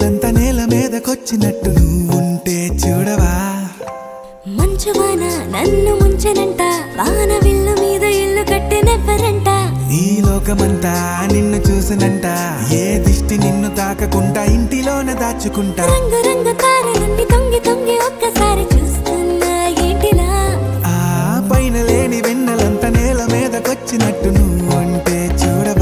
వెన్నెలంత నేల మీదకొచ్చినట్టు నువ్వుంటే చూడవా మంచువాన నన్ను ముంచెనంట వాన విల్లు మీద ఇల్లు కట్టెనెవ్వరంట ఈ లోకమంతా నిన్ను చూసినంట ఏ దిష్టి నిన్ను తాకకుండా ఇంటిలోన దాచుకుంటా రంగు రంగు తారలన్నీ తొంగి తొంగి ఒక్కసారి చూస్తున్నా ఏంటిలా ఆ పైన లేని వెన్నెలంత నేల మీదకొచ్చినట్టు నువ్వుంటే చూడవా